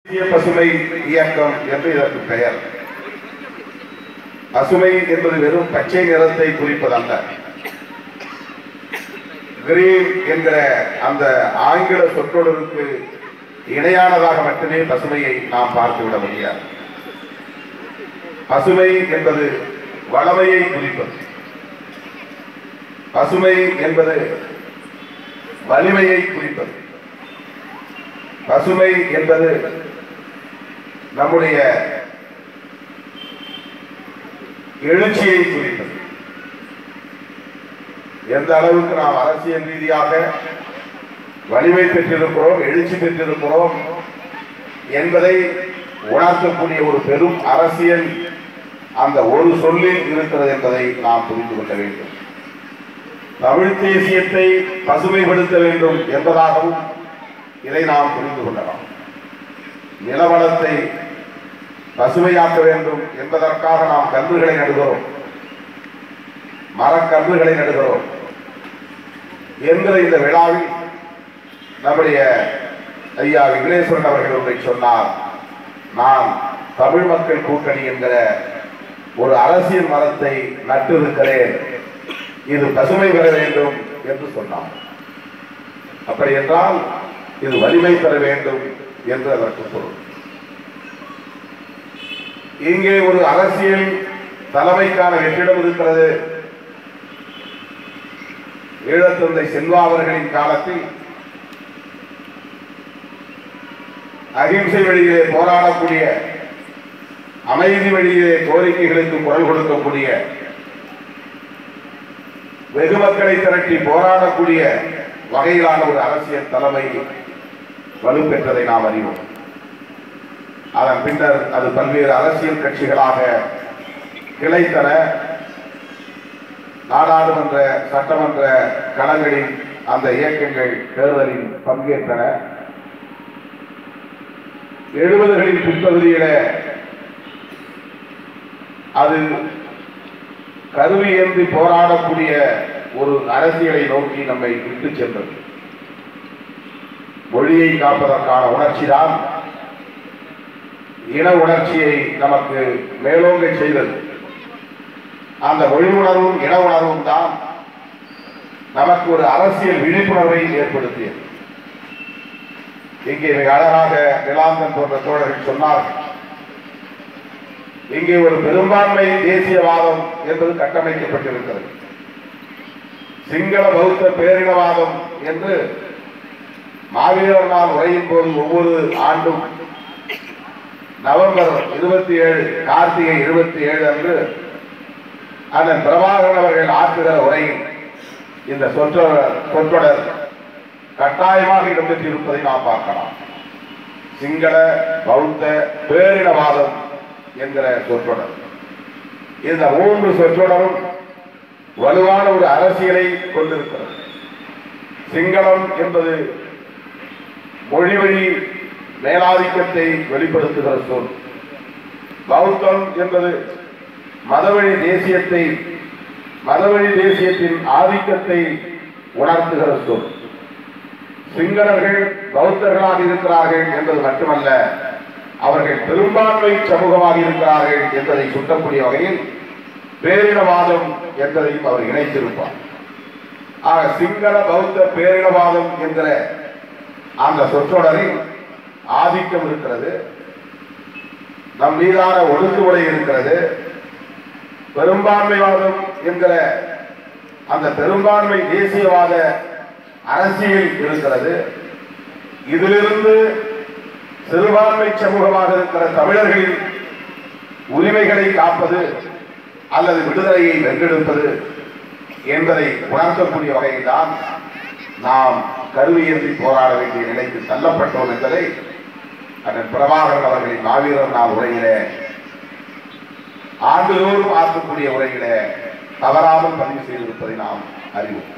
தேசிய பசுமை இயக்கம் என்று இதற்கு பெயர் பசுமை என்பது வெறும் பச்சை நிறத்தை குறிப்பதல்ல கிரீன் என்கிற அந்த ஆங்கில சொற்றொடருக்கு இணையானதாக மட்டுமே பசுமையை நாம் பார்த்துவிட முடியாது பசுமை என்பது வளமையை குறிப்பது பசுமை என்பது வலிமையை குறிப்பது பசுமை என்பது நம்முடைய எழுச்சியை குறிப்பது எந்த அளவுக்கு நாம் அரசியல் ரீதியாக வலிமை பெற்றிருக்கிறோம் எழுச்சி பெற்றிருக்கிறோம் என்பதை உணர்த்தக்கூடிய ஒரு பெரும் அரசியல் அந்த ஒரு சொல்லில் இருக்கிறது என்பதை நாம் புரிந்து கொள்ள வேண்டும் தமிழ் தேசியத்தை பசுமைப்படுத்த வேண்டும் என்பதாகவும் இதை நாம் புரிந்து கொள்ளலாம் நிலவளத்தை பசுமையாக்க வேண்டும் என்பதற்காக நாம் கன்றுகளை நடுகிறோம் மரக்கன்றுகளை நடுகிறோம் என்கிற இந்த விழாவில் நம்முடைய ஐயா விக்னேஸ்வரன் அவர்கள் ஒன்றை சொன்னார் நான் தமிழ் மக்கள் கூட்டணி என்கிற ஒரு அரசியல் மரத்தை நட்டிருக்கிறேன் இது பசுமை பெற வேண்டும் என்று சொன்னார் அப்படி என்றால் இது வலிமை பெற வேண்டும் என்று அதற்கு பொருள் இங்கே ஒரு அரசியல் தலைமைக்கான வெற்றிடம் இருக்கிறது ஈழத்தந்தை செல்வா அவர்களின் காலத்தில் அகிம்சை வழியிலே போராடக்கூடிய அமைதி வழியிலே கோரிக்கைகளுக்கு குரல் கொடுக்கக்கூடிய வெகு மக்களை திரட்டி போராடக்கூடிய வகையிலான ஒரு அரசியல் தலைமை வலுப்பெற்றதை நாம் அறிவோம் அதன் பின்னர் அது பல்வேறு அரசியல் கட்சிகளாக கிளைத்தன நாடாளுமன்ற சட்டமன்ற களங்களில் அந்த இயக்கங்கள் தேர்தலில் பங்கேற்றன எழுபதுகளின் பிற்பகுதியில அது கருவி ஏந்தி போராடக்கூடிய ஒரு அரசியலை நோக்கி நம்மை விட்டு சென்றது மொழியை காப்பதற்கான உணர்ச்சிதான் இன உணர்ச்சியை நமக்கு மேலோங்க செய்தது அந்த மொழி உணர்வும் இன உணர்வும் தான் நமக்கு ஒரு அரசியல் விழிப்புணர்வை ஏற்படுத்தியது இங்கே மிக அழகாக நிலாந்தன் போன்ற தோழர்கள் சொன்னார்கள் இங்கே ஒரு பெரும்பான்மை தேசியவாதம் என்பது கட்டமைக்கப்பட்டிருக்கிறது சிங்கள பௌத்த பேரினவாதம் என்று மாவீரர் நாள் உரையின் போது ஒவ்வொரு ஆண்டும் நவம்பர் இருபத்தி ஏழு கார்த்திகை இருபத்தி ஏழு அன்று அண்ணன் பிரபாகரன் அவர்கள் ஆற்றுகிற உரையில் இந்த சொற்றொடர் சொற்றொடர் கட்டாயமாக இடம்பெற்றிருப்பதை நாம் பார்க்கலாம் சிங்கள பௌத்த பேரினவாதம் என்கிற சொற்றொடர் இந்த மூன்று சொற்றொடரும் வலுவான ஒரு அரசியலை கொண்டிருக்கிறது சிங்களம் என்பது மொழி வழி மேலாதிக்கத்தை வெளிப்படுத்துகிற சொல் பௌத்தம் என்பது மதவழி தேசியத்தை மதவழி தேசியத்தின் ஆதிக்கத்தை உணர்த்துகிற சொல் சிங்களர்கள் பௌத்தர்களாக இருக்கிறார்கள் என்பது மட்டுமல்ல அவர்கள் பெரும்பான்மை சமூகமாக இருக்கிறார்கள் என்பதை சுட்டக்கூடிய வகையில் பேரினவாதம் என்பதையும் அவர் இணைத்திருப்பார் ஆக சிங்கள பௌத்த பேரினவாதம் என்கிற அந்த சொற்றொடரில் ஆதிக்கம் இருக்கிறது நம் மீதான ஒடுக்குமுறை இருக்கிறது பெரும்பான்மைவாதம் என்கிற அந்த பெரும்பான்மை தேசியவாத அரசியல் இருக்கிறது இதிலிருந்து சிறுபான்மை சமூகமாக இருக்கிற தமிழர்களின் உரிமைகளை காப்பது அல்லது விடுதலையை வென்றெடுப்பது என்பதை உணர்த்தக்கூடிய வகையில்தான் நாம் கருவியேந்தி போராட வேண்டிய நிலைக்கு தள்ளப்பட்டோம் என்பதை அண்ணன் பிரபாகரன் அவர்களின் மாவீரர் நாள் உரையிலே ஆண்டுதோறும் ஆற்றக்கூடிய உரையிலே தவறாமல் பதிவு செய்திருப்பதை நாம் அறிவோம்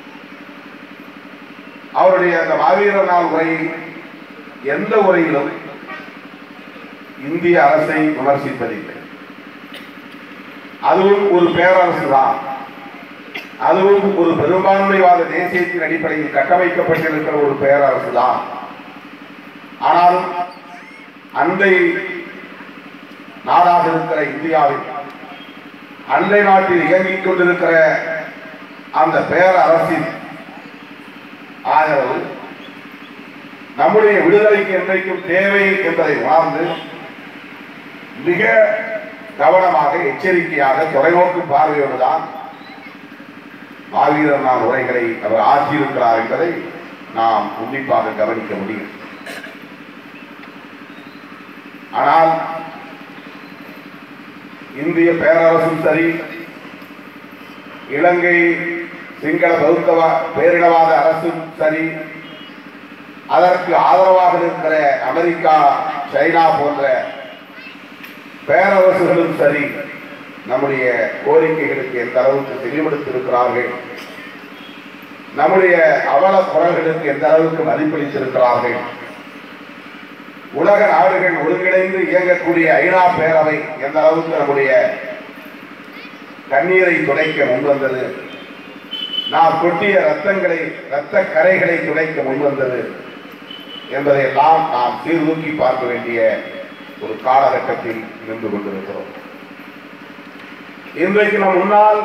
அவருடைய அந்த மாவீரர் நாள் உரை எந்த உரையிலும் இந்திய அரசை விமர்சிப்பதில்லை அதுவும் ஒரு பேரரசு தான் அதுவும் ஒரு பெரும்பான்மைவாத தேசியத்தின் அடிப்படையில் கட்டமைக்கப்பட்டிருக்கிற ஒரு பேரரசு தான் ஆனாலும் அண்டை நாடாக இருக்கிற இந்தியாவில் அண்டை நாட்டில் இயங்கிக் கொண்டிருக்கிற அந்த பேரரசின் ஆதரவு நம்முடைய விடுதலைக்கு என்றைக்கும் தேவை என்பதை உணர்ந்து மிக கவனமாக எச்சரிக்கையாக தொலைநோக்கு பார்வையோடு தான் மாவீரர் நான் உரைகளை அவர் ஆற்றியிருக்கிறார் என்பதை நாம் உன்னிப்பாக கவனிக்க முடியும் ஆனால் இந்திய பேரரசும் சரி இலங்கை சிங்கள பௌத்தவ பேரினவாத அரசும் சரி அதற்கு ஆதரவாக இருக்கிற அமெரிக்கா சைனா போன்ற பேரரசுகளும் சரி நம்முடைய கோரிக்கைகளுக்கு எந்த அளவுக்கு தெளிவெடுத்திருக்கிறார்கள் நம்முடைய அவல குரல்களுக்கு எந்த அளவுக்கு மதிப்பளித்திருக்கிறார்கள் உலக நாடுகள் ஒருங்கிணைந்து இயங்கக்கூடிய ஐநா பேரவை எந்த அளவுக்கு நம்முடைய கண்ணீரை துடைக்க முன்வந்தது நாம் கொட்டிய ரத்தங்களை ரத்த கரைகளை துடைக்க முன்வந்தது என்பதையெல்லாம் நாம் சீர்தூக்கி பார்க்க வேண்டிய ஒரு காலகட்டத்தில் நின்று கொண்டிருக்கிறோம் இன்றைக்கு நம் முன்னால்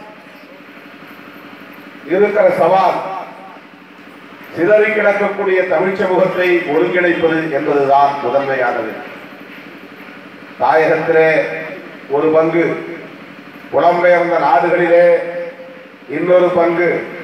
இருக்கிற சவால் சிதறி கிடக்கக்கூடிய தமிழ் சமூகத்தை ஒருங்கிணைப்பது என்பதுதான் முதன்மையானது தாயகத்திலே ஒரு பங்கு புலம்பெயர்ந்த நாடுகளிலே இன்னொரு பங்கு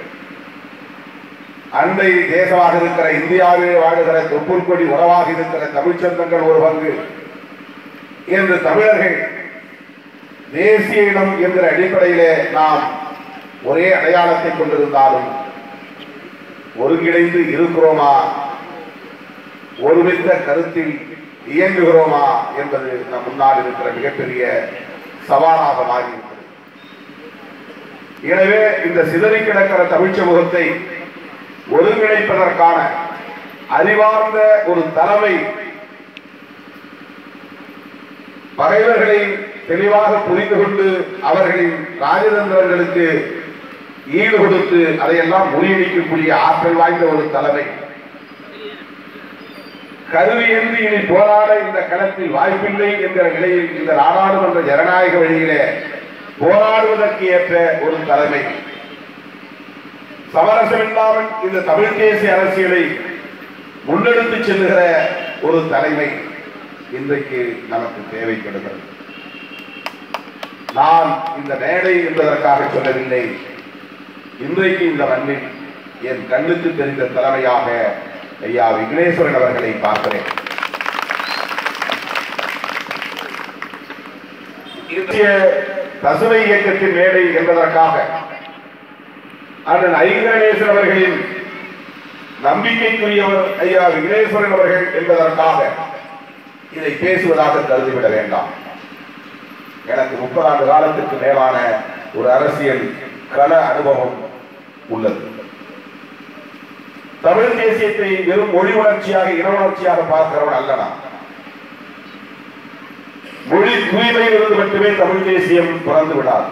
அண்டை தேசமாக இருக்கிற இந்தியாவிலே வாழுகிற தொப்புள் கொடி உறவாக இருக்கிற தமிழ்ச் சொந்தங்கள் ஒரு பங்கு என்று தமிழர்கள் தேசிய இனம் என்கிற அடிப்படையிலே நாம் ஒரே அடையாளத்தை கொண்டிருந்தாலும் ஒருங்கிணைந்து இருக்கிறோமா ஒருமித்த கருத்தில் இயங்குகிறோமா என்பது நம் முன்னால் இருக்கிற மிகப்பெரிய சவாலாக மாறியிருக்கிறது எனவே இந்த சிதறி கிடக்கிற தமிழ் சமூகத்தை ஒருங்கிணைப்பதற்கான அறிவார்ந்த ஒரு தலைமை பகைவர்களை தெளிவாக புரிந்து கொண்டு அவர்களின் ராஜதந்திரங்களுக்கு ஈடு கொடுத்து அதையெல்லாம் முறியடிக்கக்கூடிய ஆற்றல் வாய்ந்த ஒரு தலைமை கருவியின்றி இனி போராட இந்த களத்தில் வாய்ப்பில்லை என்கிற நிலையில் இந்த நாடாளுமன்ற ஜனநாயக வழியிலே போராடுவதற்கு ஏற்ற ஒரு தலைமை சமரசமில்லாமல் இந்த தமிழ் தேசிய அரசியலை முன்னெடுத்து செல்லுகிற ஒரு தலைமை இன்றைக்கு நமக்கு தேவைப்படுகிறது நான் இந்த மேடை என்பதற்காக சொல்லவில்லை இன்றைக்கு இந்த மண்ணில் என் கண்ணுக்கு தெரிந்த தலைமையாக ஐயா விக்னேஸ்வரன் அவர்களை பார்க்கிறேன் இந்திய பசுமை இயக்கத்தின் மேடை என்பதற்காக அண்ணன் ஐங்கரநேசன் அவர்களின் நம்பிக்கைக்குரியவர் ஐயா விக்னேஸ்வரன் அவர்கள் என்பதற்காக இதை பேசுவதாக கருதிவிட வேண்டாம் எனக்கு முப்பது ஆண்டு காலத்திற்கு மேலான ஒரு அரசியல் கள அனுபவம் உள்ளது தமிழ் தேசியத்தை வெறும் மொழி வளர்ச்சியாக இன வளர்ச்சியாக பார்க்கிறவன் அல்ல நான் மொழி தூய்மையிலிருந்து மட்டுமே தமிழ் தேசியம் பிறந்து விடாது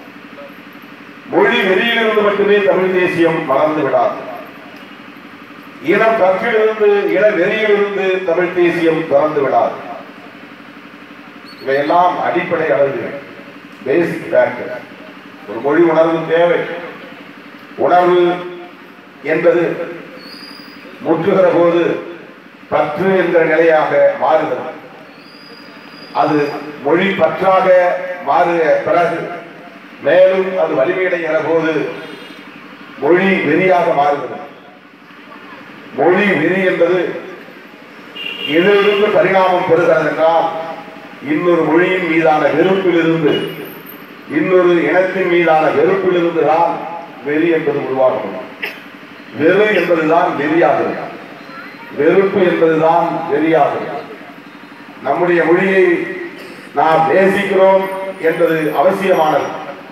மொழி வெறியிலிருந்து மட்டுமே தமிழ் தேசியம் வளர்ந்து விடாது இன பற்றிலிருந்து இன வெறியிலிருந்து தமிழ் தேசியம் பிறந்து விடாது இவையெல்லாம் அடிப்படை அளவுகள் பேசிக் ஃபேக்டர் ஒரு மொழி உணர்வு தேவை உணர்வு என்பது முற்றுகிற போது பற்று என்கிற நிலையாக மாறுகிறது அது மொழி பற்றாக மாறிய பிறகு மேலும் அது வலிமையடைகிற போது மொழி வெறியாக மாறுகிறது மொழி வெறி என்பது எதிலிருந்து பரிணாமம் பெறுகிறது என்றால் இன்னொரு மொழியின் மீதான வெறுப்பிலிருந்து இன்னொரு இனத்தின் மீதான வெறுப்பிலிருந்து தான் வெறி என்பது உருவாகும் வெறு என்பதுதான் வெறியாகிறது வெறுப்பு என்பதுதான் வெறியாகிறது நம்முடைய மொழியை நாம் நேசிக்கிறோம் என்பது அவசியமானது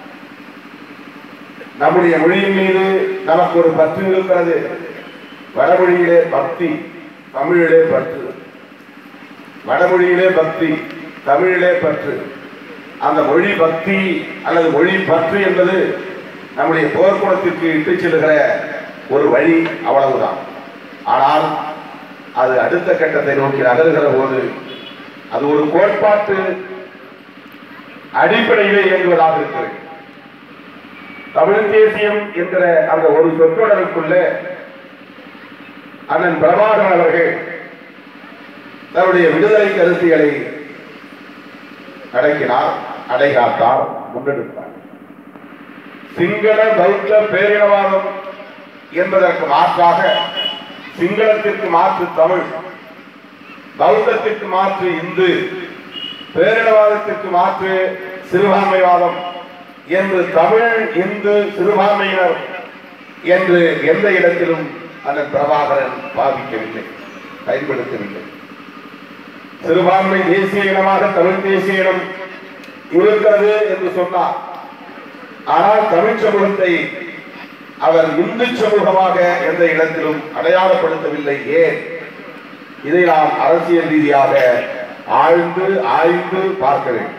நம்முடைய மொழியின் மீது நமக்கு ஒரு பற்று இருக்கிறது வடமொழியிலே பக்தி தமிழிலே பற்று வடமொழியிலே பக்தி தமிழிலே பற்று அந்த மொழி பக்தி அல்லது மொழி பற்று என்பது நம்முடைய போர்க்குணத்திற்கு இட்டுச் செல்லுகிற ஒரு வழி அவ்வளவுதான் ஆனால் அது அடுத்த கட்டத்தை நோக்கி நகருகிற போது அது ஒரு கோட்பாட்டு அடிப்படையிலே இயங்குவதாக இருக்கிறது தமிழ் தேசியம் என்கிற அந்த ஒரு சொற்றொடருக்குள்ளே அண்ணன் பிரபாகரன் அவர்கள் தன்னுடைய விடுதலை கருத்துக்களை அடக்கினார் அடைகாத்தார் முன்னெடுத்தார் சிங்கள பௌத்த பேரினவாதம் என்பதற்கு மாற்றாக சிங்களத்திற்கு மாற்று தமிழ் பௌத்தத்திற்கு மாற்று இந்து பேரினவாதத்திற்கு மாற்று சிறுபான்மைவாதம் என்று தமிழ் இந்து சிறுபான்மையினர் என்று எந்த இடத்திலும் அண்ணன் பிரபாகரன் பாதிக்கவில்லை பயன்படுத்தவில்லை சிறுபான்மை தேசிய இனமாக தமிழ் தேசிய இனம் இருக்கிறது என்று சொன்னார் ஆனால் தமிழ் சமூகத்தை அவர் இந்து சமூகமாக எந்த இடத்திலும் அடையாளப்படுத்தவில்லை ஏன் இதை நாம் அரசியல் ரீதியாக ஆழ்ந்து ஆய்ந்து பார்க்க வேண்டும்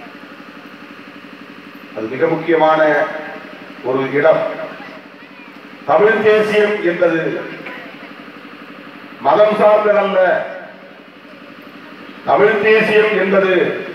அது மிக முக்கியமான ஒரு இடம் தமிழ் தேசியம் என்பது மதம் சார்ந்ததல்ல தமிழ் தேசியம் என்பது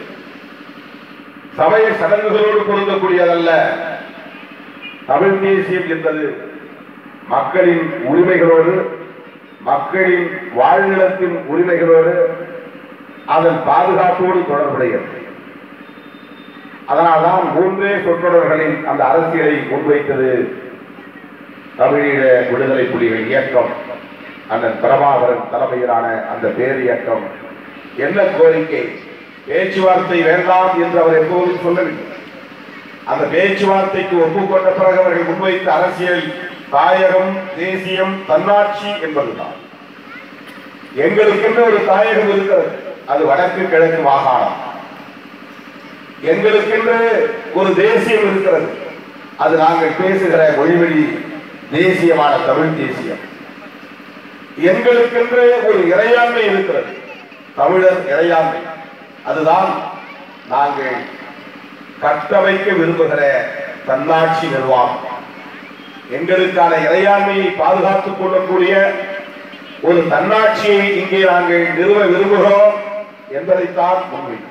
சமய சடங்குகளோடு பொருந்தக்கூடியதல்ல தமிழ் தேசியம் என்பது மக்களின் உரிமைகளோடு மக்களின் வாழ்நிலத்தின் உரிமைகளோடு அதன் பாதுகாப்போடு தொடர்புடையது அதனால்தான் மூன்றே சொற்றொடர்களில் அந்த அரசியலை முன்வைத்தது தமிழீழ விடுதலை புலிகள் இயக்கம் அண்ணன் பிரபாகரன் தலைமையிலான அந்த பேர் இயக்கம் என்ன கோரிக்கை பேச்சுவார்த்தை வேண்டாம் என்று அவர் எப்போதும் சொல்லவில்லை அந்த பேச்சுவார்த்தைக்கு ஒப்புக்கொண்ட பிறகு அவர்கள் முன்வைத்த அரசியல் தாயகம் தேசியம் தன்னாட்சி என்பதுதான் எங்களுக்கென்று ஒரு தாயகம் இருக்கிறது அது வடக்கு கிழக்கு மாகாணம் எங்களுக்கென்று ஒரு தேசியம் இருக்கிறது அது நாங்கள் பேசுகிற மொழிவழி தேசியமான தமிழ் தேசியம் எங்களுக்கென்று ஒரு இறையாண்மை இருக்கிறது தமிழர் இறையாண்மை அதுதான் நாங்கள் கட்டமைக்க விரும்புகிற தன்னாட்சி நிர்வாகம் எங்களுக்கான இறையாண்மையை பாதுகாத்துக் கொள்ளக்கூடிய ஒரு தன்னாட்சியை இங்கே நாங்கள் நிறுவ விரும்புகிறோம் என்பதைத்தான் முன்வைத்தார்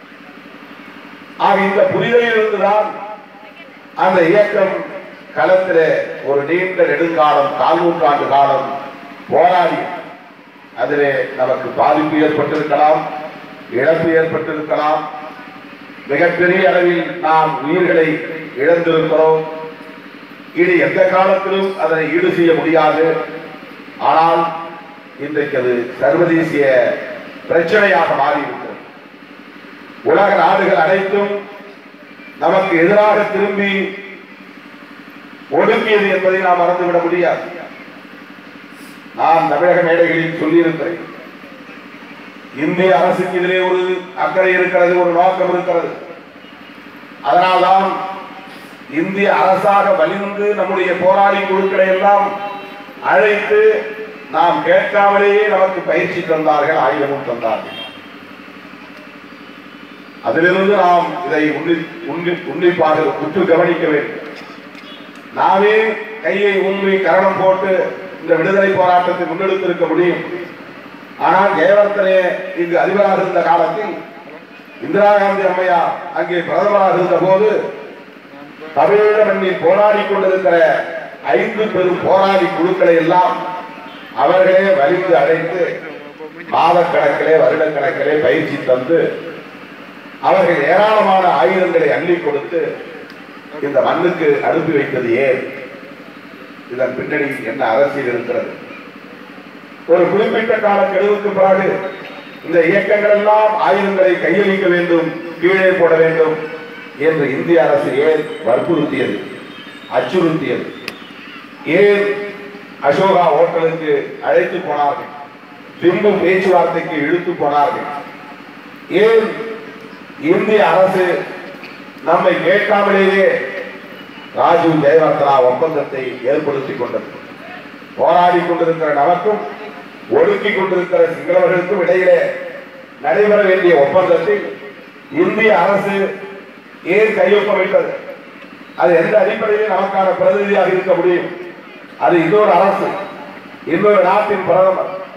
ஆக இந்த புரிதலில் இருந்துதான் அந்த இயக்கம் களத்திலே ஒரு நீண்ட நெடுங்காலம் கால் நூற்றாண்டு காலம் போராடி அதிலே நமக்கு பாதிப்பு ஏற்பட்டிருக்கலாம் இழப்பு ஏற்பட்டிருக்கலாம் மிகப்பெரிய அளவில் நாம் உயிர்களை இழந்திருக்கிறோம் இனி எந்த காலத்திலும் அதனை ஈடு செய்ய முடியாது ஆனால் இன்றைக்கு அது சர்வதேசிய பிரச்சனையாக மாறியிருக்கிறது உலக நாடுகள் அனைத்தும் நமக்கு எதிராக திரும்பி ஒடுக்கியது என்பதை நாம் மறந்துவிட முடியாது நான் தமிழக மேடைகளில் சொல்லியிருக்கிறேன் இந்திய அரசுக்கு இதிலே ஒரு அக்கறை இருக்கிறது ஒரு நோக்கம் இருக்கிறது அதனால்தான் இந்திய அரசாக வலிந்து நம்முடைய போராளி குழுக்களை எல்லாம் அழைத்து நாம் கேட்காமலேயே நமக்கு பயிற்சி தந்தார்கள் ஆயுதமும் தந்தார்கள் அதிலிருந்து நாம் இதை உன்னி- உன்னி- உன்னிப்பாக உற்று கவனிக்க வேண்டும் நாமே கையை ஊன்றி கரணம் போட்டு இந்த விடுதலை போராட்டத்தை முன்னெடுத்திருக்க முடியும் ஆனால் ஜெயவர்த்தனே இங்கு அதிபராக இருந்த காலத்தில் இந்திரா காந்தி அம்மையார் அங்கே பிரதமராக இருந்த போது தமிழீழ மண்ணில் போராடி கொண்டிருக்கிற ஐந்து பெரும் போராடி குழுக்களை எல்லாம் அவர்களே வலிந்து அழைத்து மாதக்கணக்கிலே வருடக்கணக்கிலே பயிற்சி தந்து அவர்கள் ஏராளமான ஆயுதங்களை அள்ளி கொடுத்து இந்த மண்ணுக்கு அனுப்பி வைத்தது ஏன் இதன் பின்னணியில் என்ன அரசியல் இருக்கிறது ஒரு குறிப்பிட்ட கால கெடுவுக்கு பிறகு இந்த இயக்கங்கள் எல்லாம் ஆயுதங்களை கையளிக்க வேண்டும் கீழே போட வேண்டும் என்று இந்திய அரசு ஏன் வற்புறுத்தியது அச்சுறுத்தியது ஏன் அசோகா ஹோட்டலுக்கு அழைத்து போனார்கள் திம்பு பேச்சுவார்த்தைக்கு இழுத்து போனார்கள் ஏன் இந்திய அரசு நம்மை கேட்காமலேயே ராஜீவ் ஜெயவர்தனா ஒப்பந்தத்தை ஏற்படுத்திக் கொண்டது போராடி கொண்டிருக்கிற நமக்கும் ஒடுக்கிக் கொண்டிருக்கிற சிங்களவர்களுக்கும் இடையிலே நடைபெற வேண்டிய ஒப்பந்தத்தில் இந்திய அரசு ஏன் கையொப்பமிட்டது அது எந்த அடிப்படையில் நமக்கான பிரதிநிதியாக இருக்க முடியும் அது இன்னொரு அரசு இன்னொரு நாட்டின் பிரதமர்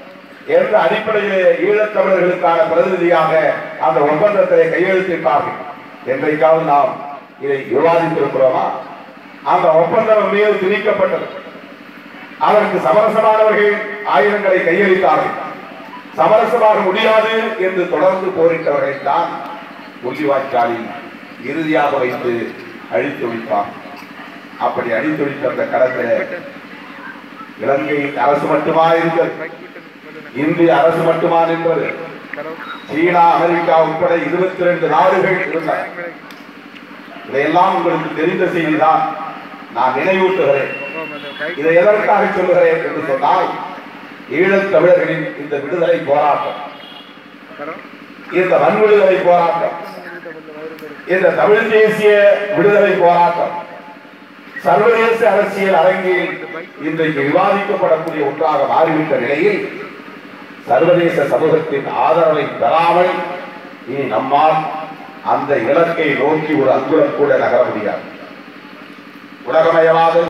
என்ற அடிப்படையிலே ஈழத்தமிழர்களுக்கான பிரதிநிதியாக அந்த ஒப்பந்தத்தை கையெழுத்திட்டார்கள் என்றைக்காவது நாம் இதை விவாதித்திருக்கிறோமா அந்த ஒப்பந்தம் மீது திணிக்கப்பட்டது அதற்கு சமரசமானவர்கள் ஆயுதங்களை கையளித்தார்கள் சமரசமாக முடியாது என்று தொடர்ந்து போரிட்டவர்களை தான் முள்ளிவாய்க்காலில் இறுதியாக வைத்து அழித்து வைத்தார் அப்படி அழித்து வைத்த அந்த கடத்தில் இலங்கை அரசு மட்டுமா இருக்கிறது இந்திய அரசு மட்டுமா நின்றது சீனா அமெரிக்கா உட்பட இருபத்தி ரெண்டு நாடுகள் இருந்தன இதையெல்லாம் உங்களுக்கு தெரிந்த செய்திதான் நான் நினைவூட்டுகிறேன் இதை எதற்காக சொல்லுகிறேன் என்று சொன்னால் ஈழத் தமிழர்களின் இந்த விடுதலை போராட்டம் இந்த வன்விடுதலை போராட்டம் இந்த தமிழ் தேசிய விடுதலை போராட்டம் சர்வதேச அரசியல் அரங்கில் இன்றைக்கு விவாதிக்கப்படக்கூடிய ஒன்றாக மாறிவிட்ட நிலையில் சர்வதேச சமூகத்தின் ஆதரவை பெறாமல் இனி நம்மால் அந்த இலக்கை நோக்கி ஒரு அங்குலம் கூட நகர முடியாது உலகமயவாத